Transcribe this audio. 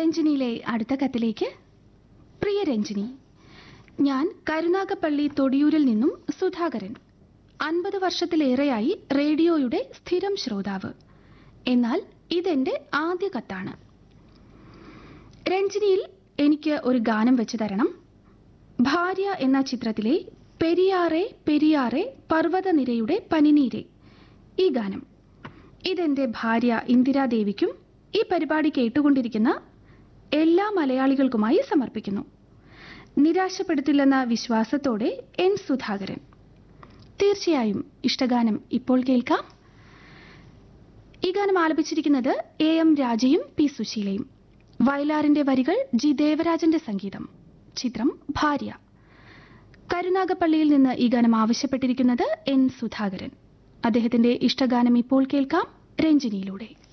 രഞ്ജിനിയിലെ അടുത്ത കത്തിലേക്ക് പ്രിയ രഞ്ജിനി ഞാൻ കരുനാഗപ്പള്ളി തൊടിയൂരിൽ നിന്നും സുധാകരൻ അൻപത് വർഷത്തിലേറെയായി റേഡിയോയുടെ സ്ഥിരം ശ്രോതാവ് എന്നാൽ ഇതെന്റെ ആദ്യ കത്താണ് രഞ്ജിനിയിൽ എനിക്ക് ഒരു ഗാനം വെച്ചു തരണം ഭാര്യ എന്ന ചിത്രത്തിലെ പെരിയാറെ പെരിയാറെ പർവ്വതനിരയുടെ പനിനീരെ ഈ ഗാനം ഇതെന്റെ ഭാര്യ ഇന്ദിരാദേവിക്കും ഈ പരിപാടി കേട്ടുകൊണ്ടിരിക്കുന്ന എല്ലാ മലയാളികൾക്കുമായി സമർപ്പിക്കുന്നു നിരാശപ്പെടുത്തില്ലെന്ന വിശ്വാസത്തോടെ എൻ സുധാകരൻ തീർച്ചയായും ഇഷ്ടഗാനം ഇപ്പോൾ കേൾക്കാം ഈ ഗാനം ആലപിച്ചിരിക്കുന്നത് എ എം രാജയും പി സുശീലയും വയലാറിന്റെ വരികൾ ജി ദേവരാജന്റെ സംഗീതം ചിത്രം ഭാര്യ കരുനാഗപ്പള്ളിയിൽ നിന്ന് ഈ ഗാനം ആവശ്യപ്പെട്ടിരിക്കുന്നത് എൻ സുധാകരൻ അദ്ദേഹത്തിന്റെ ഇഷ്ടഗാനം ഇപ്പോൾ കേൾക്കാം രഞ്ജിനിയിലൂടെ